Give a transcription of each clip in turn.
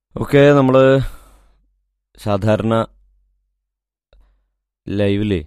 Okay നമ്മൾ സാധാരണ ലൈവില്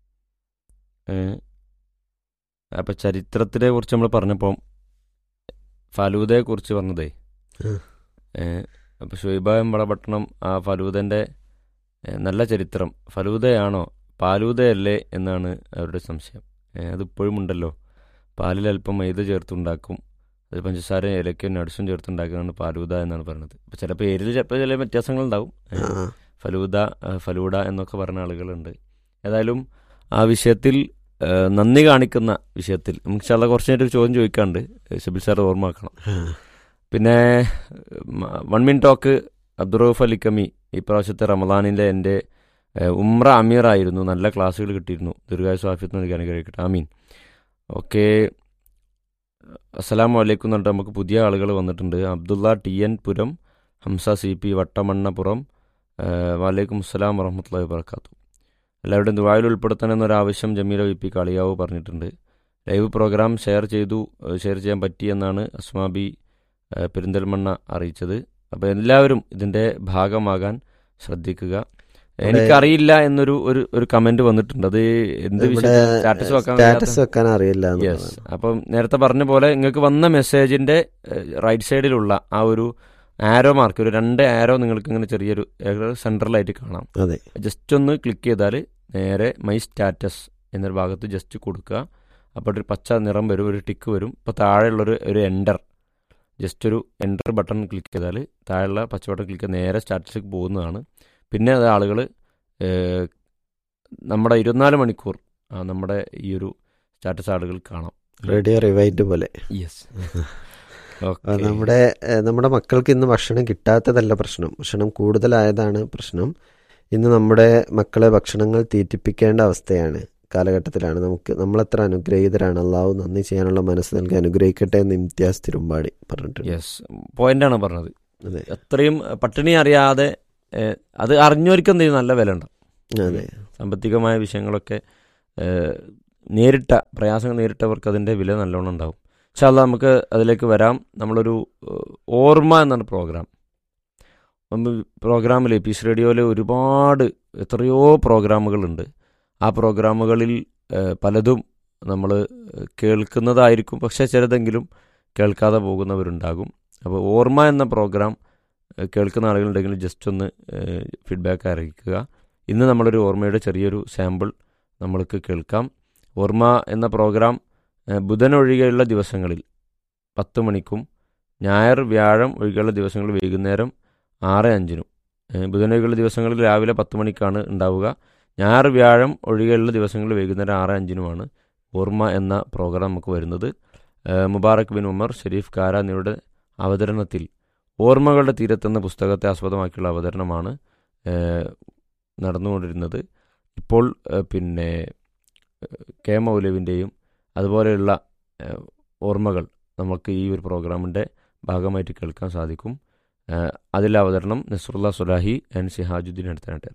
അപ്പം ചരിത്രത്തിനെ കുറിച്ച് നമ്മൾ പറഞ്ഞപ്പം ഫലൂദയെ കുറിച്ച് പറഞ്ഞതേ ഉം. അപ്പം ഷുഹൈബ എമ്പളപട്ടണം ആ ഫലൂദൻ്റെ നല്ല ചരിത്രം ഫലൂദയാണോ പാലൂദയല്ലേ എന്നാണ് അവരുടെ സംശയം ഏ, അതിപ്പോഴും ഉണ്ടല്ലോ പാലിൽ അല്പം മൈദ ചേർത്തുണ്ടാക്കും അത് പഞ്ചസാര ഏലക്കയും നട്സും ചേർത്തുണ്ടാക്കുന്നതാണ് പാലൂദ എന്നാണ് പറയുന്നത് അപ്പോൾ ചില പേരിൽ ചിലപ്പോൾ ചില വ്യത്യാസങ്ങളുണ്ടാവും ഏ, ആ, ഫലൂദ ആ, ഫലൂഡ എന്നൊക്കെ പറഞ്ഞ ആളുകളുണ്ട് ഏതായാലും ആ വിഷയത്തിൽ ആ, നന്ദി കാണിക്കുന്ന വിഷയത്തിൽ നമുക്ക് ചില കുറച്ച് നേരം ഒരു ചോദ്യം ചോദിക്കാണ്ട് ഷബിൽ സാർ ഓർമ്മയാക്കണം ആ. പിന്നെ വൺ മിൻ ടോക്ക് അബ്ദുറൌഫ് അലിക്കമി ഈ പ്രാവശ്യത്തെ റമദാനിൻ്റെ എൻ്റെ ഏഹ്, ഉംറ അമീർ ആയിരുന്നു നല്ല ക്ലാസ്സുകൾ കിട്ടിയിരുന്നു ദീർഘായുസ് ആഫിയത്ത് നൽകി അനുഗ്രഹിക്കട്ടെ ആമീൻ ഓക്കെ അസ്സലാമു അലൈക്കും എന്നിട്ട് നമുക്ക് പുതിയ ആളുകൾ വന്നിട്ടുണ്ട് Abdulla T N Puram Hamsa C P Vattamannapuram ഏഹ്, വലൈക്കും അസ്സലാം വറഹമത്തല്ലാ വാത്തു എല്ലാവരുടെയും ദുബായിൽ ഉൾപ്പെടുത്തണം എന്നൊരാവശ്യം ജമീല വി പി കളിയാവ് പറഞ്ഞിട്ടുണ്ട് ലൈവ് പ്രോഗ്രാം ഷെയർ ചെയ്തു ഏഹ്, ഷെയർ ചെയ്യാൻ പറ്റി എന്നാണ് അസ്മാബി ഏഹ്, പെരിന്തൽമണ്ണ അറിയിച്ചത് അപ്പോൾ എല്ലാവരും ഇതിൻ്റെ ഭാഗമാകാൻ ശ്രദ്ധിക്കുക എനിക്കറിയില്ല എന്നൊരു ഒരു ഒരു കമന്റ് വന്നിട്ടുണ്ട് അത് എന്ത് ഇവിടെ സ്റ്റാറ്റസ് വെക്കാൻ സ്റ്റാറ്റസ് വെക്കാൻ അറിയില്ല എന്ന് യെസ് പറഞ്ഞു. അപ്പം നേരത്തെ പറഞ്ഞ പോലെ നിങ്ങൾക്ക് വന്ന മെസ്സേജിന്റെ റൈറ്റ് സൈഡിലുള്ള ആ ഒരു ആരോ മാർക്ക് ഒരു രണ്ട് ആരോ നിങ്ങൾക്ക് ഇങ്ങനെ ചെറിയൊരു സെൻട്രലായിട്ട് കാണാം അതെ ജസ്റ്റ് ഒന്ന് ക്ലിക്ക് ചെയ്താൽ നേരെ മൈ സ്റ്റാറ്റസ് എന്നൊരു ഭാഗത്ത് ജസ്റ്റ് കൊടുക്കുക അപ്പോൾ ഒരു പച്ച നിറം വരും ഒരു ടിക്ക് വരും ഇപ്പോൾ താഴെയുള്ളൊരു ഒരു എൻ്റർ ജസ്റ്റ് ഒരു എൻ്റർ ബട്ടൺ ക്ലിക്ക് ചെയ്താൽ താഴെയുള്ള പച്ച ബട്ടൺ ക്ലിക്ക് ചെയ്താൽ നേരെ സ്റ്റാറ്റസിലേക്ക് പോകുന്നതാണ് പിന്നെ അത് ആളുകൾ നമ്മുടെ ഇരുപത്തിനാല് മണിക്കൂർ ആ, നമ്മുടെ ഈ ഒരു സ്റ്റാറ്റസ് ആളുകൾ കാണാം റേഡിയോ റിവൈൻഡ് പോലെ യെസ് ആ, നമ്മുടെ ഏ, നമ്മുടെ മക്കൾക്ക് ഇന്ന് ഭക്ഷണം കിട്ടാത്തതല്ല പ്രശ്നം ഭക്ഷണം കൂടുതലായതാണ് പ്രശ്നം ഇന്ന് നമ്മുടെ മക്കളെ ഭക്ഷണങ്ങൾ തീറ്റിപ്പിക്കേണ്ട അവസ്ഥയാണ് കാലഘട്ടത്തിലാണ് നമുക്ക് നമ്മളെത്ര അനുഗ്രഹീതരാണ് അള്ളാഹു നന്ദി ചെയ്യാനുള്ള മനസ്സ് നൽകി അനുഗ്രഹിക്കട്ടെ എന്ന് ഇംതിയാസ് തിരുമ്പാടി പറഞ്ഞിട്ടുണ്ട് യെസ് പോയിന്റാണ് പറഞ്ഞത് അതെ അത്രയും പട്ടിണി അറിയാതെ ഏഹ്, അത് അറിഞ്ഞവർക്ക് എന്തെങ്കിലും നല്ല വില ഉണ്ടാവും അതെ സാമ്പത്തികമായ വിഷയങ്ങളൊക്കെ ഏഹ്, നേരിട്ട പ്രയാസങ്ങൾ നേരിട്ടവർക്ക് അതിൻ്റെ വില നല്ലോണം ഉണ്ടാവും പക്ഷെ അത് നമുക്ക് അതിലേക്ക് വരാം നമ്മളൊരു ഏഹ്, ഓർമ്മ എന്നാണ് പ്രോഗ്രാം നമ്മൾ പ്രോഗ്രാമിൽ പീസ് റേഡിയോയിൽ ഒരുപാട് എത്രയോ പ്രോഗ്രാമുകളുണ്ട് ആ പ്രോഗ്രാമുകളിൽ ഏഹ്, പലതും നമ്മൾ കേൾക്കുന്നതായിരിക്കും പക്ഷേ ചിലതെങ്കിലും കേൾക്കാതെ പോകുന്നവരുണ്ടാകും അപ്പോൾ ഓർമ്മ എന്ന പ്രോഗ്രാം ഏഹ്, കേൾക്കുന്ന ആളുകളുണ്ടെങ്കിൽ ജസ്റ്റ് ഒന്ന് ഫീഡ്ബാക്ക് അറിയിക്കുക ഇന്ന് നമ്മളൊരു ഓർമ്മയുടെ ചെറിയൊരു സാമ്പിൾ നമ്മൾക്ക് കേൾക്കാം ഓർമ്മ എന്ന പ്രോഗ്രാം ഏഹ്, ബുധൻ ഒഴികെയുള്ള ദിവസങ്ങളിൽ പത്ത് മണിക്കും ഞായർ വ്യാഴം ഒഴികെയുള്ള ദിവസങ്ങളിൽ വൈകുന്നേരം ആറ് അഞ്ചിനും ഏഹ്, ബുധൻ ഒഴികെയുള്ള ദിവസങ്ങളിൽ രാവിലെ പത്ത് മണിക്കാണ് ഉണ്ടാവുക ഞായർ വ്യാഴം ഒഴികെയുള്ള ദിവസങ്ങളിൽ വൈകുന്നേരം ആറ് അഞ്ചിനുമാണ് ഓർമ്മ എന്ന പ്രോഗ്രാം നമുക്ക് വരുന്നത് ഏഹ്, മുബാറക് ബിൻ ഉമർ ഷെരീഫ് കാര എന്നിവരുടെ അവതരണത്തിൽ ഓർമ്മകളുടെ തീരത്തെന്ന പുസ്തകത്തെ ആസ്പദമാക്കിയുള്ള അവതരണമാണ് ഏഹ്, നടന്നുകൊണ്ടിരുന്നത് ഇപ്പോൾ ഏഹ്, പിന്നെ ഏഹ്, കെ മൗലവിൻ്റെയും അതുപോലെയുള്ള ഏഹ്, ഓർമ്മകൾ നമുക്ക് ഈ ഒരു പ്രോഗ്രാമിൻ്റെ ഭാഗമായിട്ട് കേൾക്കാൻ സാധിക്കും ഏഹ്, അതിലെ അവതരണം നസറുല്ല സുലാഹി ആൻഡ് സിഹാജുദ്ദീൻ അടുത്തായിട്ട്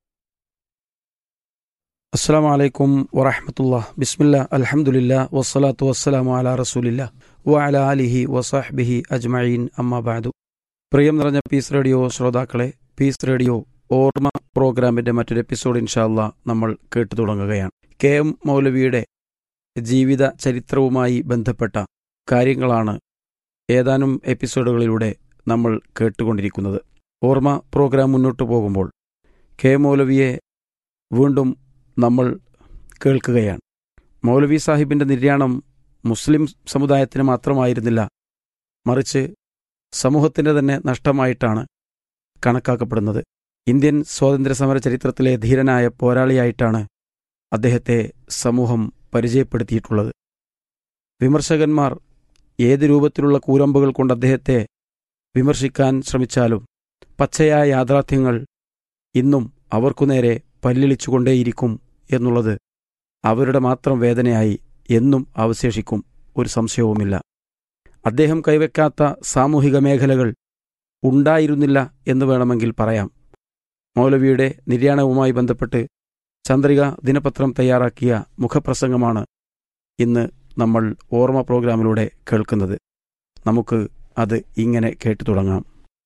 അസ്സാം വലൈക്കും വറഹമത്തുള്ള ബിസ്മില്ല അൽഹംദുലില്ല വസ്സലാത്തു വസ്സലാമു അല റസൂലില്ല വഅല അലിഹി വസഹ്ബിഹി അജ്മഈൻ അമ്മാ ബഅദു പ്രിയം നിറഞ്ഞ പീസ് റേഡിയോ ശ്രോതാക്കളെ പീസ് റേഡിയോ ഓർമ്മ പ്രോഗ്രാമിന്റെ മറ്റൊരു എപ്പിസോഡ് ഇൻഷാല്ല നമ്മൾ കേട്ടു തുടങ്ങുകയാണ് കെ എം മൗലവിയുടെ ജീവിത ചരിത്രവുമായി ബന്ധപ്പെട്ട കാര്യങ്ങളാണ് ഏതാനും എപ്പിസോഡുകളിലൂടെ നമ്മൾ കേട്ടുകൊണ്ടിരിക്കുന്നത് ഓർമ്മ പ്രോഗ്രാം മുന്നോട്ട് പോകുമ്പോൾ കെ എം മൗലവിയെ വീണ്ടും നമ്മൾ കേൾക്കുകയാണ് മൗലവി സാഹിബിന്റെ നിര്യാണം മുസ്ലിം സമുദായത്തിന് മാത്രമായിരുന്നില്ല മറിച്ച് സമൂഹത്തിന്റെ തന്നെ നഷ്ടമായിട്ടാണ് കണക്കാക്കപ്പെടുന്നത് ഇന്ത്യൻ സ്വാതന്ത്ര്യ സമര ചരിത്രത്തിലെ ധീരനായ പോരാളിയായിട്ടാണ് അദ്ദേഹത്തെ സമൂഹം പരിചയപ്പെടുത്തിയിട്ടുള്ളത് വിമർശകന്മാർ ഏത് രൂപത്തിലുള്ള കൂരമ്പുകൾ കൊണ്ട് അദ്ദേഹത്തെ വിമർശിക്കാൻ ശ്രമിച്ചാലും പച്ചയായ യാഥാർത്ഥ്യങ്ങൾ ഇന്നും അവർക്കുനേരെ പല്ലിളിച്ചുകൊണ്ടേയിരിക്കും എന്നുള്ളത് അവരുടെ മാത്രം വേദനയായി എന്നും അവശേഷിക്കും ഒരു സംശയവുമില്ല അദ്ദേഹം കൈവയ്ക്കാത്ത സാമൂഹിക മേഖലകൾ ഉണ്ടായിരുന്നില്ല എന്ന് വേണമെങ്കിൽ പറയാം മൗലവിയുടെ നിര്യാണവുമായി ബന്ധപ്പെട്ട് ചന്ദ്രിക ദിനപത്രം തയ്യാറാക്കിയ മുഖപ്രസംഗമാണ് ഇന്ന് നമ്മൾ ഓർമ്മ പ്രോഗ്രാമിലൂടെ കേൾക്കുന്നത് നമുക്ക് അത് ഇങ്ങനെ കേട്ടു തുടങ്ങാം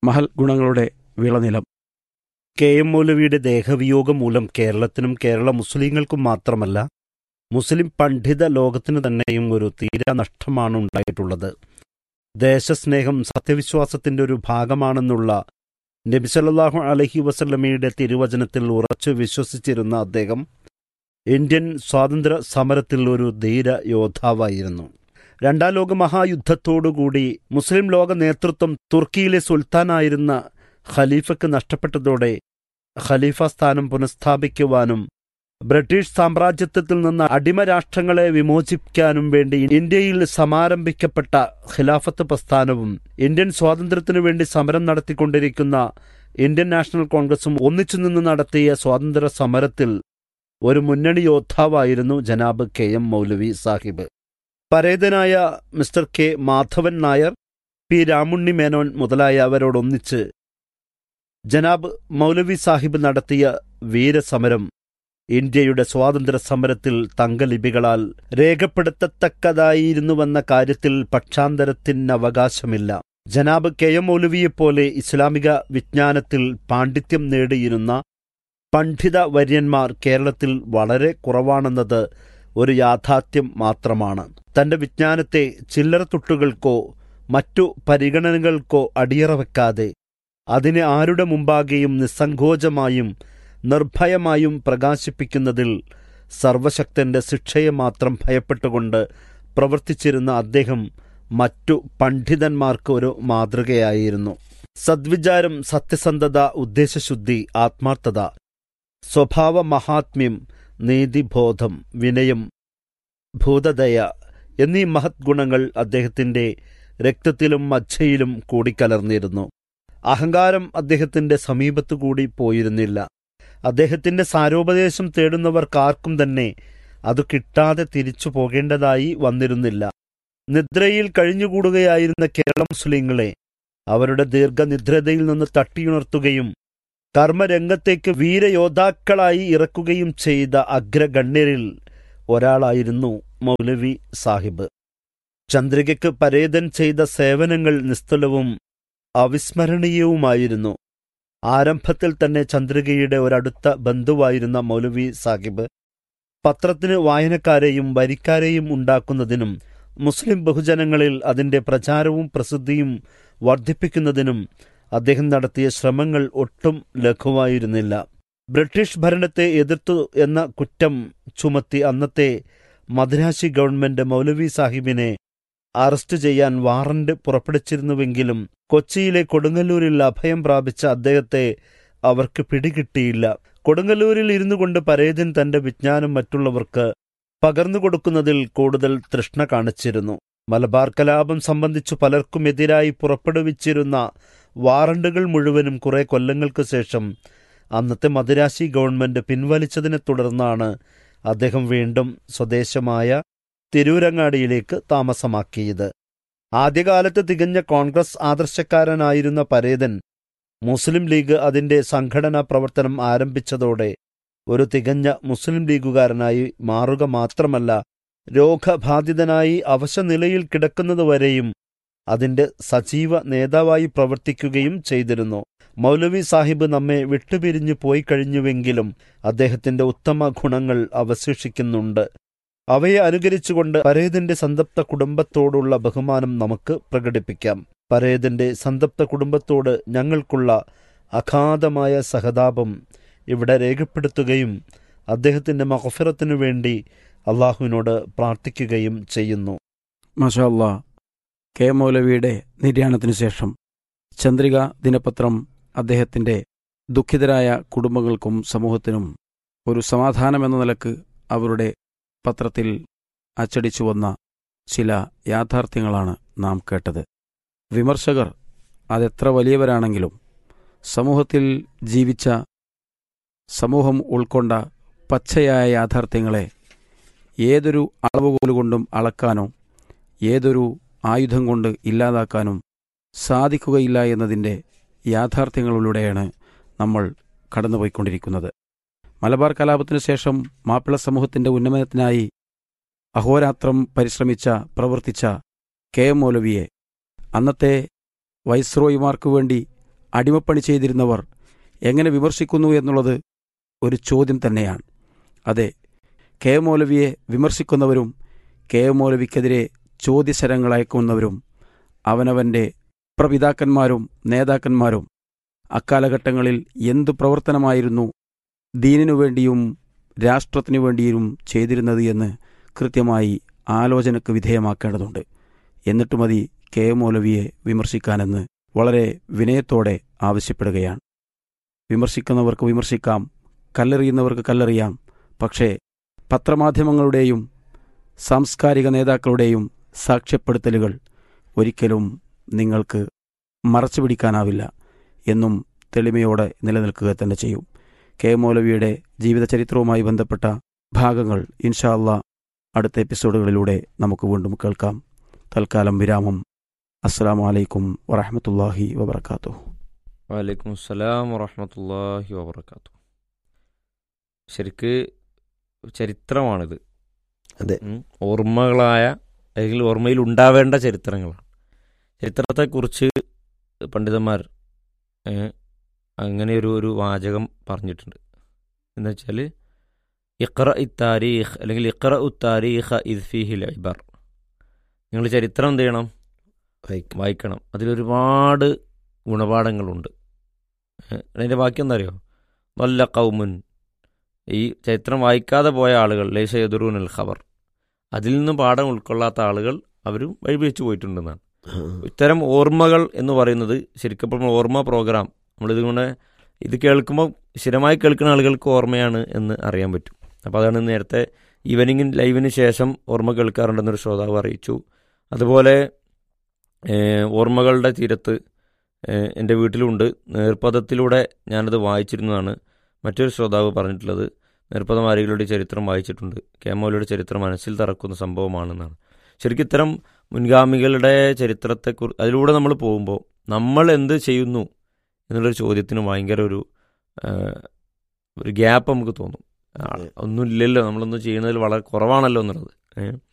മഹൽ ഗുണങ്ങളുടെ വിളനിലം കെ എം മൗലവിയുടെ ദേഹവിയോഗം മൂലം കേരളത്തിനും കേരള മുസ്ലിങ്ങൾക്കും മാത്രമല്ല മുസ്ലിം പണ്ഡിത ലോകത്തിനു തന്നെയും ഒരു തീരാ നഷ്ടമാണ് ഉണ്ടായിട്ടുള്ളത് ദേശസ്നേഹം സത്യവിശ്വാസത്തിന്റെ ഒരു ഭാഗമാണെന്നുള്ള നബിസല്ലാഹു അലഹി വസല്ലമയുടെ തിരുവചനത്തിൽ ഉറച്ചു വിശ്വസിച്ചിരുന്ന അദ്ദേഹം ഇന്ത്യൻ സ്വാതന്ത്ര്യ സമരത്തിൽ ഒരു ധീര യോദ്ധാവായിരുന്നു രണ്ടാം ലോക മഹായുദ്ധത്തോടുകൂടി മുസ്ലിം ലോക നേതൃത്വം തുർക്കിയിലെ സുൽത്താനായിരുന്ന ഖലീഫയ്ക്ക് നഷ്ടപ്പെട്ടതോടെ ഖലീഫ സ്ഥാനം പുനഃസ്ഥാപിക്കുവാനും ബ്രിട്ടീഷ് സാമ്രാജ്യത്വത്തിൽ നിന്ന് അടിമരാഷ്ട്രങ്ങളെ വിമോചിക്കാനും വേണ്ടി ഇന്ത്യയിൽ സമാരംഭിക്കപ്പെട്ട ഖിലാഫത്ത് പ്രസ്ഥാനവും ഇന്ത്യൻ സ്വാതന്ത്ര്യത്തിനു വേണ്ടി സമരം നടത്തിക്കൊണ്ടിരിക്കുന്ന ഇന്ത്യൻ നാഷണൽ കോൺഗ്രസും ഒന്നിച്ചു നിന്ന് നടത്തിയ സ്വാതന്ത്ര്യ സമരത്തിൽ ഒരു മുന്നണി യോദ്ധാവായിരുന്നു ജനാബ് കെ എം മൗലവി സാഹിബ് പരേതനായ mister K Madhavan Nair P Ramunni Menon മുതലായവരോടൊന്നിച്ച് ജനാബ് മൗലവി സാഹിബ് നടത്തിയ വീരസമരം ഇന്ത്യയുടെ സ്വാതന്ത്ര്യ സമരത്തിൽ തങ്കലിപികളാൽ രേഖപ്പെടുത്തത്തക്കതായിരുന്നുവെന്ന കാര്യത്തിൽ പക്ഷാന്തരത്തിന് അവകാശമില്ല ജനാബ് കെ എം മൗലവിയെപ്പോലെ ഇസ്ലാമിക വിജ്ഞാനത്തിൽ പാണ്ഡിത്യം നേടിയിരുന്ന പണ്ഡിത വര്യന്മാർ കേരളത്തിൽ വളരെ കുറവാണെന്നത് ഒരു യാഥാർത്ഥ്യം മാത്രമാണ് തന്റെ വിജ്ഞാനത്തെ ചില്ലറത്തുട്ടുകൾക്കോ മറ്റു പരിഗണനകൾക്കോ അടിയറ വെക്കാതെ അതിനെ ആരുടെ മുമ്പാകെയും നിസ്സങ്കോചമായും നിർഭയമായും പ്രകാശിപ്പിക്കുന്നതിൽ സർവശക്തന്റെ ശിക്ഷയെ മാത്രം ഭയപ്പെട്ടുകൊണ്ട് പ്രവർത്തിച്ചിരുന്ന അദ്ദേഹം മറ്റു പണ്ഡിതന്മാർക്ക് ഒരു മാതൃകയായിരുന്നു സദ്വിചാരം സത്യസന്ധത ഉദ്ദേശശുദ്ധി ആത്മാർത്ഥത സ്വഭാവ മഹാത്മ്യം നീതിബോധം വിനയം ഭൂതദയ എന്നീ മഹത് ഗുണങ്ങൾ അദ്ദേഹത്തിന്റെ രക്തത്തിലും മജ്ജയിലും കൂടിക്കലർന്നിരുന്നു അഹങ്കാരം അദ്ദേഹത്തിന്റെ സമീപത്തുകൂടി പോയിരുന്നില്ല അദ്ദേഹത്തിന്റെ സാരോപദേശം തേടുന്നവർക്കാർക്കും തന്നെ അത് കിട്ടാതെ തിരിച്ചു പോകേണ്ടതായി വന്നിരുന്നില്ല നിദ്രയിൽ കഴിഞ്ഞുകൂടുകയായിരുന്ന കേരള മുസ്ലിങ്ങളെ അവരുടെ ദീർഘനിദ്രതയിൽ നിന്ന് തട്ടിയുണർത്തുകയും കർമ്മരംഗത്തേക്ക് വീരയോദ്ധാക്കളായി ഇറക്കുകയും ചെയ്ത അഗ്രഗണ്യരിൽ ഒരാളായിരുന്നു മൗലവി സാഹിബ് ചന്ദ്രികയ്ക്ക് പരേതൻ ചെയ്ത സേവനങ്ങൾ നിസ്തുലവും അവിസ്മരണീയവുമായിരുന്നു ആരംഭത്തിൽ തന്നെ ചന്ദ്രികയുടെ ഒരടുത്ത ബന്ധുവായിരുന്ന മൗലവി സാഹിബ് പത്രത്തിന് വായനക്കാരെയും വരിക്കാരെയും ഉണ്ടാക്കുന്നതിനും മുസ്ലിം ബഹുജനങ്ങളിൽ അതിന്റെ പ്രചാരവും പ്രസിദ്ധിയും വർദ്ധിപ്പിക്കുന്നതിനും അദ്ദേഹം നടത്തിയ ശ്രമങ്ങൾ ഒട്ടും ലഘുവായിരുന്നില്ല ബ്രിട്ടീഷ് ഭരണത്തെ എതിർത്തു എന്ന കുറ്റം ചുമത്തി അന്നത്തെ മദ്രാശി ഗവൺമെന്റ് മൗലവി സാഹിബിനെ അറസ്റ്റ് ചെയ്യാൻ വാറന്റ് പുറപ്പെടുവിച്ചിരുന്നുവെങ്കിലും കൊച്ചിയിലെ കൊടുങ്ങല്ലൂരിൽ അഭയം പ്രാപിച്ച അദ്ദേഹത്തെ അവർക്ക് പിടികിട്ടിയില്ല കൊടുങ്ങല്ലൂരിൽ ഇരുന്നു കൊണ്ട് പരേതൻ തന്റെ വിജ്ഞാനം മറ്റുള്ളവർക്ക് പകർന്നു കൊടുക്കുന്നതിൽ കൂടുതൽ തൃഷ്ണ കാണിച്ചിരുന്നു മലബാർ കലാപം സംബന്ധിച്ചു പലർക്കും എതിരായി പുറപ്പെടുവിച്ചിരുന്ന വാറണ്ടുകൾ മുഴുവനും കുറെ കൊല്ലങ്ങൾക്ക് ശേഷം അന്നത്തെ മദിരാശി ഗവൺമെന്റ് പിൻവലിച്ചതിനെ തുടർന്നാണ് അദ്ദേഹം വീണ്ടും സ്വദേശമായ തിരൂരങ്ങാടിയിലേക്ക് താമസമാക്കിയത് ആദ്യകാലത്ത് തികഞ്ഞ കോൺഗ്രസ് ആദർശക്കാരനായിരുന്ന പരേതൻ മുസ്ലിം ലീഗ് അതിന്റെ സംഘടനാ പ്രവർത്തനം ആരംഭിച്ചതോടെ ഒരു തികഞ്ഞ മുസ്ലിം ലീഗുകാരനായി മാറുക മാത്രമല്ല രോഗബാധിതനായി അവശനിലയിൽ കിടക്കുന്നതുവരെയും അതിന്റെ സജീവ നേതാവായി പ്രവർത്തിക്കുകയും ചെയ്തിരുന്നു മൗലവി സാഹിബ് നമ്മെ വിട്ടുപിരിഞ്ഞു പോയി കഴിഞ്ഞുവെങ്കിലും അദ്ദേഹത്തിന്റെ ഉത്തമ ഗുണങ്ങൾ അവശേഷിക്കുന്നുണ്ട് അവയെ അനുകരിച്ചുകൊണ്ട് പരേതന്റെ സന്തപ്ത കുടുംബത്തോടുള്ള ബഹുമാനം നമുക്ക് പ്രകടിപ്പിക്കാം പരേതന്റെ സന്തപ്ത കുടുംബത്തോട് ഞങ്ങൾക്കുള്ള അഗാധമായ സഹതാപം ഇവിടെ രേഖപ്പെടുത്തുകയും അദ്ദേഹത്തിന്റെ മഹഫിറത്തിനു വേണ്ടി അള്ളാഹുവിനോട് പ്രാർത്ഥിക്കുകയും ചെയ്യുന്നു മാഷാ അല്ലാ കെ മൗലവിയുടെ നിര്യാണത്തിനു ശേഷം ചന്ദ്രിക ദിനപത്രം അദ്ദേഹത്തിന്റെ ദുഃഖിതരായ കുടുംബങ്ങൾക്കും സമൂഹത്തിനും ഒരു സമാധാനമെന്ന നിലക്ക് അവരുടെ പത്രത്തിൽ അച്ചടിച്ചു വന്ന ചില യാഥാർത്ഥ്യങ്ങളാണ് നാം കേട്ടത് വിമർശകർ അതെത്ര വലിയവരാണെങ്കിലും സമൂഹത്തിൽ ജീവിച്ച സമൂഹം ഉൾക്കൊണ്ട പച്ചയായ യാഥാർത്ഥ്യങ്ങളെ ഏതൊരു അളവുകോലുകൊണ്ടും അളക്കാനോ ഏതൊരു ആയുധം കൊണ്ട് ഇല്ലാതാക്കാനും സാധിക്കുകയില്ല എന്നതിൻ്റെ യാഥാർത്ഥ്യങ്ങളിലൂടെയാണ് നമ്മൾ കടന്നുപോയിക്കൊണ്ടിരിക്കുന്നത് മലബാർ കലാപത്തിനു ശേഷം മാപ്പിള സമൂഹത്തിന്റെ ഉന്നമനത്തിനായി അഹോരാത്രം പരിശ്രമിച്ച പ്രവർത്തിച്ച കെ എം മൗലവിയെ അന്നത്തെ വൈസ്രോയിമാർക്കു വേണ്ടി അടിമപ്പണി ചെയ്തിരുന്നവർ എങ്ങനെ വിമർശിക്കുന്നു എന്നുള്ളത് ഒരു ചോദ്യം തന്നെയാണ് അതെ കെ മൗലവിയെ വിമർശിക്കുന്നവരും കെ മൗലവിക്കെതിരെ ചോദ്യശരങ്ങൾ അയക്കുന്നവരും അവനവൻ്റെ പ്രപിതാക്കന്മാരും നേതാക്കന്മാരും അക്കാലഘട്ടങ്ങളിൽ എന്തു പ്രവർത്തനമായിരുന്നു ദീനിനു വേണ്ടിയും രാഷ്ട്രത്തിനു വേണ്ടിയും ചെയ്തിരുന്നത് എന്ന് കൃത്യമായി ആലോചനയ്ക്ക് വിധേയമാക്കേണ്ടതുണ്ട് എന്നിട്ട് മതി കെ മൗലവിയെ വിമർശിക്കാനെന്ന് വളരെ വിനയത്തോടെ ആവശ്യപ്പെടുകയാണ് വിമർശിക്കുന്നവർക്ക് വിമർശിക്കാം കല്ലെറിയുന്നവർക്ക് കല്ലെറിയാം പക്ഷേ പത്രമാധ്യമങ്ങളുടെയും സാംസ്കാരിക നേതാക്കളുടെയും സാക്ഷ്യപ്പെടുത്തലുകൾ ഒരിക്കലും നിങ്ങൾക്ക് മറച്ചു പിടിക്കാനാവില്ല എന്നും തെളിമയോടെ നിലനിൽക്കുക തന്നെ ചെയ്യും കെ മൗലവിയുടെ ജീവചരിത്രവുമായി ബന്ധപ്പെട്ട ഭാഗങ്ങൾ ഇൻഷാ അള്ളാ അടുത്ത എപ്പിസോഡുകളിലൂടെ നമുക്ക് വീണ്ടും കേൾക്കാം തൽക്കാലം വിരാമം അസ്സാം വലൈക്കും വറഹമത്തല്ലാഹി വബർക്കാത്തു വലൈക്കും അസ്സലാം വറഹമത്തല്ലാഹി വബർക്കാത്തു ശരിക്ക് ചരിത്രമാണിത് അതെ. ഉം. ഓർമ്മകളായ അല്ലെങ്കിൽ ഓർമ്മയിൽ ഉണ്ടാവേണ്ട ചരിത്രങ്ങളാണ് ചരിത്രത്തെക്കുറിച്ച് പണ്ഡിതന്മാർ ഏ, അങ്ങനെ ഒരു ഒരു വാചകം പറഞ്ഞിട്ടുണ്ട് എന്ന് വെച്ചാൽ ഇഖ്റ ഇ താരീഖ് അല്ലെങ്കിൽ ഇഖ്റ ഉ താരീഖ് ഇദ്ഫിഹിൽ ഇബർ നിങ്ങൾ ചരിത്രം എന്ത് ചെയ്യണം വായിക്കാം. വായിക്കണം അതിലൊരുപാട് ഗുണപാഠങ്ങളുണ്ട് ഏ, അതിൻ്റെ ബാക്കി എന്താ അറിയോ നല്ല കൗമുൻ ഈ ചരിത്രം വായിക്കാതെ പോയ ആളുകൾ ലേശ എതിറൂൻ അൽ ഖബർ അതിൽ നിന്ന് പാഠം ഉൾക്കൊള്ളാത്ത ആളുകൾ അവരും വഴിപിരിച്ചു പോയിട്ടുണ്ടെന്നാണ് ആ, ഇത്തരം ഓർമ്മകൾ എന്ന് പറയുന്നത് ശരിക്കും ഇപ്പോൾ ഓർമ്മ പ്രോഗ്രാം നമ്മളിതുകൊണ്ട് ഇത് കേൾക്കുമ്പോൾ സ്ഥിരമായി കേൾക്കുന്ന ആളുകൾക്ക് ഓർമ്മയാണ് എന്ന് അറിയാൻ പറ്റും അപ്പോൾ അതാണ് നേരത്തെ ഈവനിങ്ങിൻ ലൈവിന് ശേഷം ഓർമ്മ കേൾക്കാറുണ്ടെന്നൊരു ശ്രോതാവ് അറിയിച്ചു അതുപോലെ ഏഹ്, ഓർമ്മകളുടെ തീരത്ത് ഏഹ്, എൻ്റെ വീട്ടിലുണ്ട് നേർപ്പദത്തിലൂടെ ഞാനത് വായിച്ചിരുന്നതാണ് മറ്റൊരു ശ്രോതാവ് പറഞ്ഞിട്ടുള്ളത് നേർപ്പദമാരികളുടെ ചരിത്രം വായിച്ചിട്ടുണ്ട് കേമോലയുടെ ചരിത്രം മനസ്സിൽ തറക്കുന്ന സംഭവമാണെന്നാണ് ശരിക്കും ഇത്തരം മുൻഗാമികളുടെ ചരിത്രത്തെക്കുറിച്ച് അതിലൂടെ നമ്മൾ പോകുമ്പോൾ നമ്മൾ എന്ത് ചെയ്യുന്നു എന്നുള്ളൊരു ചോദ്യത്തിന് ഭയങ്കര ഒരു ആ, ഒരു ഗ്യാപ്പ് നമുക്ക് തോന്നും ആ, അതെ. ഒന്നുമില്ലല്ലോ നമ്മളൊന്നും ചെയ്യുന്നതിൽ വളരെ കുറവാണല്ലോ എന്നുള്ളത് ഏ.